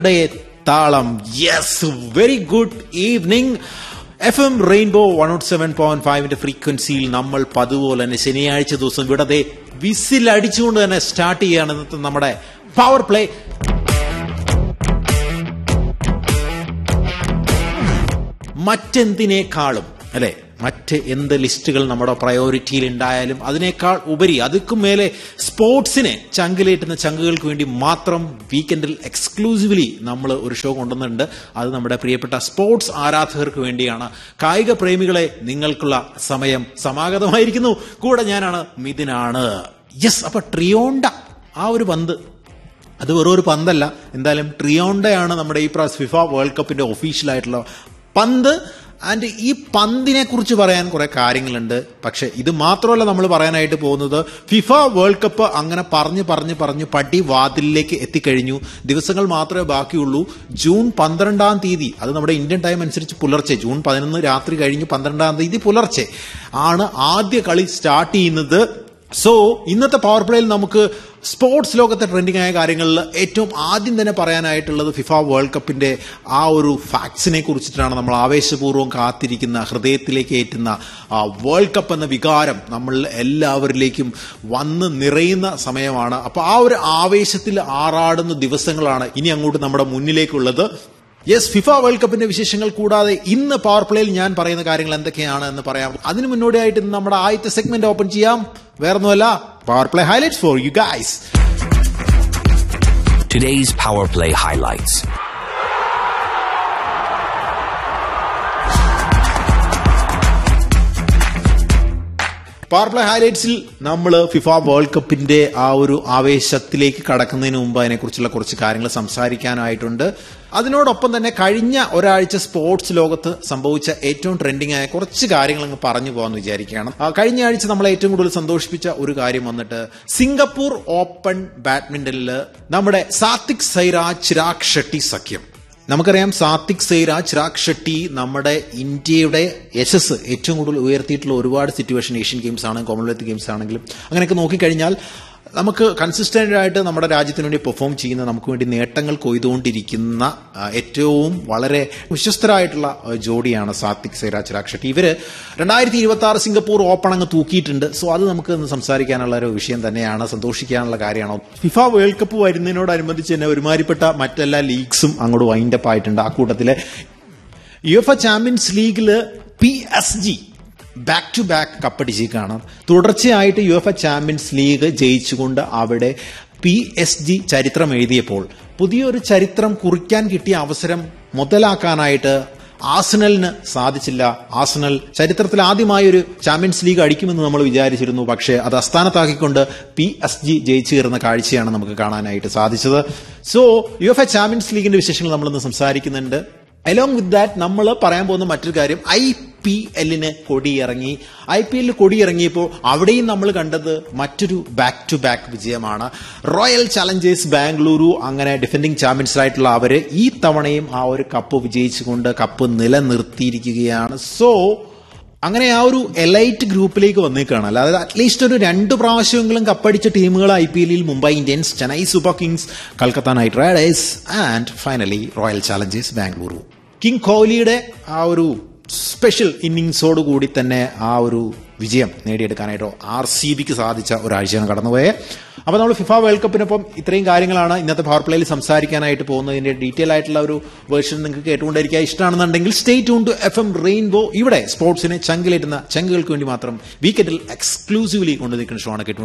യുടെ താളം yes very good evening F M rainbow one nought seven point ഫൈവിന്റെ ഫ്രീക്വൻസിയിൽ നമ്മൾ പതുപോലെ തന്നെ ശനിയാഴ്ച ദിവസം ഇവിടെ ദേ വിസിൽ അടിച്ചുകൊണ്ട് തന്നെ സ്റ്റാർട്ട് ചെയ്യാണ് ഇന്നത്തെ നമ്മുടെ പവർ പ്ലേ മറ്റെന്തിനേക്കാളും അല്ലെ മറ്റ് എന്ത് ലിസ്റ്റുകൾ നമ്മുടെ പ്രയോറിറ്റിയിൽ ഉണ്ടായാലും അതിനേക്കാൾ ഉപരി അതുക്കും മേലെ സ്പോർട്സിനെ ചങ്കിലേറ്റുന്ന ചങ്കുകൾക്ക് വേണ്ടി മാത്രം വീക്കെൻഡിൽ എക്സ്ക്ലൂസീവ്ലി നമ്മൾ ഒരു ഷോ കൊണ്ടുവന്നിട്ടുണ്ട് അത് നമ്മുടെ പ്രിയപ്പെട്ട സ്പോർട്സ് ആരാധകർക്ക് വേണ്ടിയാണ് കായിക പ്രേമികളെ നിങ്ങൾക്കുള്ള സമയം സമാഗതമായിരിക്കുന്നു കൂടെ ഞാനാണ് മിഥുനാണ് യെസ് അപ്പൊ ട്രിയോണ്ട ആ ഒരു പന്ത് അത് വെറും ഒരു പന്തല്ല എന്തായാലും ട്രിയോണ്ടയാണ് നമ്മുടെ ഈ പ്രാവശ്യം ഫിഫ വേൾഡ് കപ്പിന്റെ ഒഫീഷ്യൽ ആയിട്ടുള്ള പന്ത് ആൻഡ് ഈ പന്തിനെ കുറിച്ച് പറയാൻ കുറെ കാര്യങ്ങളുണ്ട് പക്ഷെ ഇത് മാത്രമല്ല നമ്മൾ പറയാനായിട്ട് പോകുന്നത് ഫിഫ വേൾഡ് കപ്പ് അങ്ങനെ പറഞ്ഞ് പറഞ്ഞ് പറഞ്ഞ് പടി വാതിലിലേക്ക് എത്തിക്കഴിഞ്ഞു ദിവസങ്ങൾ മാത്രമേ ബാക്കിയുള്ളൂ ജൂൺ പന്ത്രണ്ടാം തീയതി അത് നമ്മുടെ ഇന്ത്യൻ ടൈം അനുസരിച്ച് പുലർച്ചെ ജൂൺ പതിനൊന്ന് രാത്രി കഴിഞ്ഞ് പന്ത്രണ്ടാം തീയതി പുലർച്ചെ ആണ് ആദ്യ കളി സ്റ്റാർട്ട് ചെയ്യുന്നത് സോ ഇന്നത്തെ പവർ പ്ലേയിൽ നമുക്ക് സ്പോർട്സ് ലോകത്തെ ട്രെൻഡിങ് ആയ കാര്യങ്ങളിൽ ഏറ്റവും ആദ്യം തന്നെ പറയാനായിട്ടുള്ളത് ഫിഫ വേൾഡ് കപ്പിന്റെ ആ ഒരു ഫാക്ട്സിനെ കുറിച്ചിട്ടാണ് നമ്മൾ ആവേശപൂർവ്വം കാത്തിരിക്കുന്ന ഹൃദയത്തിലേക്ക് ഏറ്റുന്ന വേൾഡ് കപ്പ് എന്ന വികാരം നമ്മൾ എല്ലാവരിലേക്കും വന്ന് നിറയുന്ന സമയമാണ് അപ്പോൾ ആ ഒരു ആവേശത്തിൽ ആറാടുന്ന ദിവസങ്ങളാണ് ഇനി അങ്ങോട്ട് നമ്മുടെ മുന്നിലേക്കുള്ളത് യെസ് ഫിഫ വേൾഡ് കപ്പിന്റെ വിശേഷങ്ങൾ കൂടാതെ ഇന്ന് പവർ പ്ലേയിൽ ഞാൻ പറയുന്ന കാര്യങ്ങൾ എന്തൊക്കെയാണ് എന്ന് പറയാം അതിന് മുന്നോടിയായിട്ട് ഇന്ന് നമ്മുടെ ആദ്യത്തെ സെഗ്മെന്റ് ഓപ്പൺ ചെയ്യാം വേറൊന്നുമല്ല power play highlights for you guys Today's Power Play highlights. Power play ഹൈലൈറ്റ്സിൽ നമ്മൾ ഫിഫ വേൾഡ് കപ്പിന്റെ ആ ഒരു ആവേശത്തിലേക്ക് കടക്കുന്നതിന് മുമ്പ് അതിനെക്കുറിച്ചുള്ള കുറച്ച് കാര്യങ്ങൾ സംസാരിക്കാനായിട്ടുണ്ട് അതിനോടൊപ്പം തന്നെ കഴിഞ്ഞ ഒരാഴ്ച സ്പോർട്സ് ലോകത്ത് സംഭവിച്ച ഏറ്റവും ട്രെൻഡിങ് ആയ കുറച്ച് കാര്യങ്ങൾ അങ്ങ് പറഞ്ഞു പോകാമെന്ന് വിചാരിക്കുകയാണ് ആ, കഴിഞ്ഞ ആഴ്ച നമ്മളെ ഏറ്റവും കൂടുതൽ സന്തോഷിപ്പിച്ച ഒരു കാര്യം വന്നിട്ട് സിംഗപ്പൂർ ഓപ്പൺ ബാഡ്മിന്റണിൽ നമ്മുടെ സാത്വിക് സൈരാജ് ചിരാഗ് ഷെട്ടി സഖ്യം നമുക്കറിയാം സാത്വിക് സൈര ചിരാഗ് ഷെട്ടി നമ്മുടെ ഇന്ത്യയുടെ യശസ് ഏറ്റവും കൂടുതൽ ഉയർത്തിയിട്ടുള്ള ഒരുപാട് സിറ്റുവേഷൻ ഏഷ്യൻ ഗെയിംസ് ആണ് കോമൺവെൽത്ത് ഗെയിംസ് ആണെങ്കിലും അങ്ങനെയൊക്കെ നോക്കിക്കഴിഞ്ഞാൽ നമുക്ക് കൺസിസ്റ്റന്റ് ആയിട്ട് നമ്മുടെ രാജ്യത്തിന് വേണ്ടി പെർഫോം ചെയ്യുന്ന നമുക്ക് വേണ്ടി നേട്ടങ്ങൾ കൊയ്തുകൊണ്ടിരിക്കുന്ന ആ, ഏറ്റവും വളരെ വിശ്വസ്തരായിട്ടുള്ള ആ, ജോഡിയാണ് സാത്വിക് സൈര ചിരാഗ് ഷെട്ടി ഇവര് രണ്ടായിരത്തി ഇരുപത്തി ആറ് സിംഗപ്പൂർ ഓപ്പൺ അങ്ങ് തൂക്കിയിട്ടുണ്ട് സോ അത് നമുക്ക് ഇന്ന് സംസാരിക്കാനുള്ള ഒരു വിഷയം തന്നെയാണ് സന്തോഷിക്കാനുള്ള കാര്യമാണ് ഫിഫ വേൾഡ് കപ്പ് വരുന്നതിനോടനുബന്ധിച്ച് തന്നെ ഒരുമാതിരിപ്പെട്ട മറ്റെല്ലാ ലീഗ്സും അങ്ങോട്ട് വൈൻഡപ്പ് ആയിട്ടുണ്ട് ആ കൂട്ടത്തിലെ യു എഫ് എ ചാമ്പ്യൻസ് ലീഗില് P S G back to back കപ്പടിച്ചേക്കാണ് തുടർച്ചയായിട്ട് U F A champions league ജയിച്ചുകൊണ്ട് അവിടെ പി എസ് ജി ചരിത്രം എഴുതിയപ്പോൾ പുതിയൊരു ചരിത്രം കുറിക്കാൻ കിട്ടിയ അവസരം മുതലാക്കാനായിട്ട് ആസനലിന് സാധിച്ചില്ല ആസനൽ ചരിത്രത്തിൽ ആദ്യമായി ഒരു ചാമ്പ്യൻസ് ലീഗ് അടിക്കുമെന്ന് നമ്മൾ വിചാരിച്ചിരുന്നു പക്ഷേ അത് അസ്ഥാനത്താക്കിക്കൊണ്ട് പി എസ് ജി ജയിച്ചു കയറുന്ന കാഴ്ചയാണ് നമുക്ക് കാണാനായിട്ട് സാധിച്ചത് so U F A champions ലീഗിന്റെ വിശേഷങ്ങൾ നമ്മളൊന്ന് സംസാരിക്കുന്നുണ്ട് അലോങ് വിത്ത് ദാറ്റ് നമ്മൾ പറയാൻ പോകുന്ന മറ്റൊരു കാര്യം ഐ പി എല്ലിന് കൊടിയിറങ്ങി ഐ പി എല്ലിൽ കൊടിയിറങ്ങിയപ്പോൾ അവിടെയും നമ്മൾ കണ്ടത് മറ്റൊരു ബാക്ക് ടു ബാക്ക് വിജയമാണ് റോയൽ ചലഞ്ചേഴ്സ് ബാംഗ്ലൂരു അങ്ങനെ ഡിഫൻഡിംഗ് ചാമ്പ്യൻസ് ആയിട്ടുള്ള അവര് ഈ തവണയും ആ ഒരു കപ്പ് വിജയിച്ചുകൊണ്ട് കപ്പ് നിലനിർത്തിയിരിക്കുകയാണ് സോ അങ്ങനെ ആ ഒരു എലൈറ്റ് ഗ്രൂപ്പിലേക്ക് വന്നേക്കാണ് അല്ലാതെ അറ്റ്ലീസ്റ്റ് ഒരു രണ്ട് പ്രാവശ്യമെങ്കിലും കപ്പടിച്ച ടീമുകൾ ഐ പി എല്ലിൽ Mumbai Indians Chennai super kings Calcutta knight riders and finally royal challengers Bengaluru king കോഹ്ലിയുടെ ആ ഒരു സ്പെഷ്യൽ ഇന്നിങ്സോട് കൂടി തന്നെ ആ ഒരു വിജയം നേടിയെടുക്കാനായിട്ടോ ആർ സി ബിക്ക് സാധിച്ച ഒരാഴ്ചയാണ് കടന്നുപോയത് അപ്പോൾ നമ്മൾ ഫിഫ വേൾഡ് കപ്പിനൊപ്പം ഇത്രയും കാര്യങ്ങളാണ് ഇന്നത്തെ പവർ പ്ലേയിൽ സംസാരിക്കാനായിട്ട് പോകുന്നതിന്റെ ഡീറ്റെയിൽ ആയിട്ടുള്ള ഒരു വേർഷൻ നിങ്ങൾക്ക് കേട്ടുകൊണ്ടിരിക്കുക ഇഷ്ടമാണെന്നുണ്ടെങ്കിൽ stay tune to F M rainbow ഇവിടെ സ്പോർട്സിനെ ചങ്കിലേറ്റുന്ന ചങ്കുകൾക്ക് വേണ്ടി മാത്രം വീക്കെൻഡിൽ എക്സ്ക്ലൂസീവ്ലി കൊണ്ടു നിൽക്കുന്ന ഷോ ആണ് കേട്ടുകൊണ്ട്